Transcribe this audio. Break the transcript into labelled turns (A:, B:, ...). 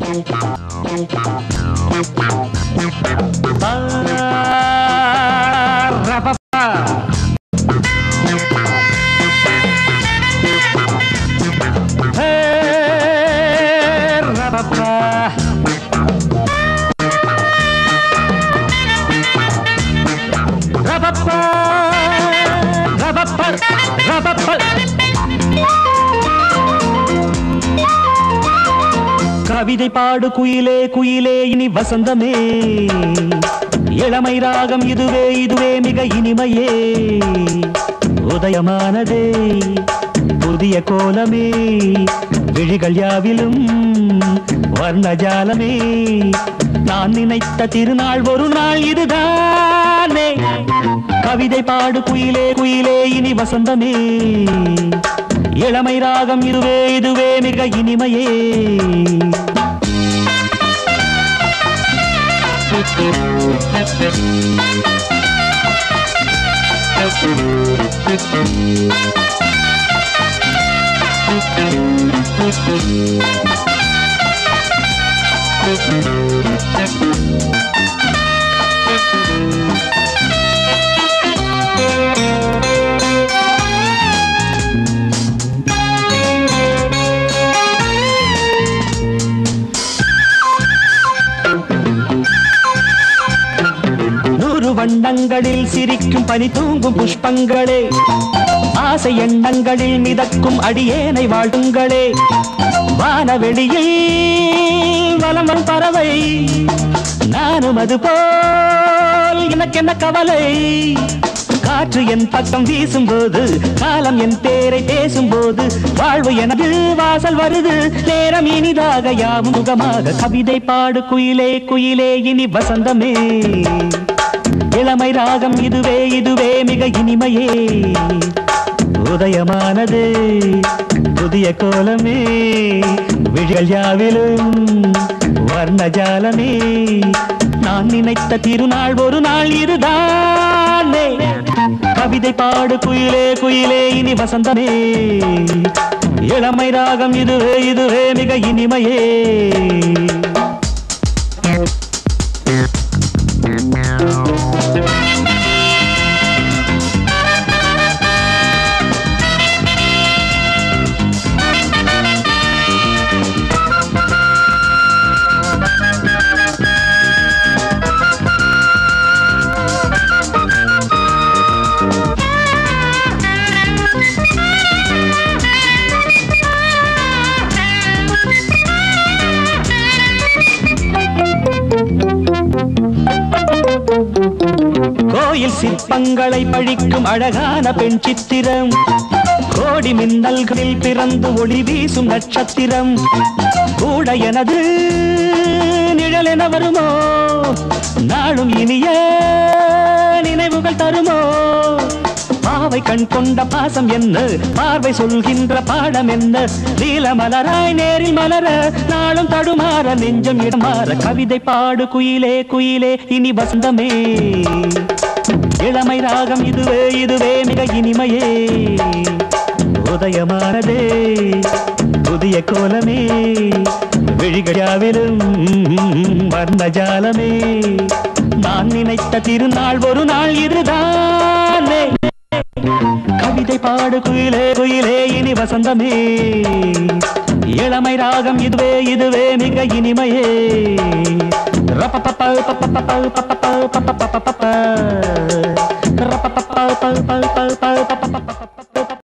A: கவிதை பாடு குயிலே குயிலே இனி வசந்தமே இளமை ராகம் இதுவே இதுவே மிக இனிமையே உதயமானதே புதிய கோலமே விழிகள் யாவிலும் வர்ணஜாலமே நான் நினைத்த திருநாள் ஒரு நாள் இதுதானே கவிதை பாடு குயிலே குயிலே இனி வசந்தமே இளமை ராகம் இதுவே இதுவே மிக இனிமையே நூறு வண்ணங்களில் சிரிக்கும் பனி தூங்கும் புஷ்பங்களே ஆசை எண்ணங்களில் மிதக்கும் அடியேனை வாழ்த்துங்களே வானவெளியில் வலம் வரும் பறவை நானும் அது போல் எனக்கென்ன கவலை காற்று என் பக்கம் வீசும்போது காலம் என் பேரை பேசும்போது வாழ்வு எனது வாசல் வருது நேரம் இனிதாக யாவும் முகமாக கவிதை பாடு குயிலே குயிலே இனி வசந்தமே இளமை ராகம் இதுவே இதுவே மிக இனிமையே உதயமானது புதிய கோலமே விழிகள் யாவிலும் வர்ணஜாலமே நான் நினைத்த திருநாள் ஒரு நாள் இதுதானே கவிதை பாடு குயிலே குயிலே இனி வசந்தமே இளமை ராகம் இதுவே இதுவே மிக இனிமையே கோயில் சிற்பங்களை பழிக்கும் அழகான பெண் சித்திரம் கோடி மின்னல்களில் பிறந்து ஒளி வீசும் நட்சத்திரம் கூட எனது நிழல் என வருமோ நாளும் இனிய நினைவுகள் தருமோ பாவை கண் கொண்ட பாசம் என்ன பார்வை சொல்கின்ற பாடம் என்ன நீல மலராய் நேரில் மலர நாளும் தடுமாற நெஞ்சம் இடமாற கவிதை பாடு குயிலே குயிலே இனி வசந்தமே இளமை ராகம் இதுவே இதுவே மிக இனிமையே உதயமானதே புதிய கோலமே விழிகளாவிலும் வர்ணஜாலமே நான் நினைத்த திருநாள் ஒரு நாள் இதுதானே கவிதை பாடு குயிலே குயிலே இனி வசந்தமே இளமை ராகம் இதுவே இதுவே மிக இனிமையே ரப்பப்பப்ப, பப்பப்பப்ப, பப்பப்பப்ப, பப்பப்பப்ப.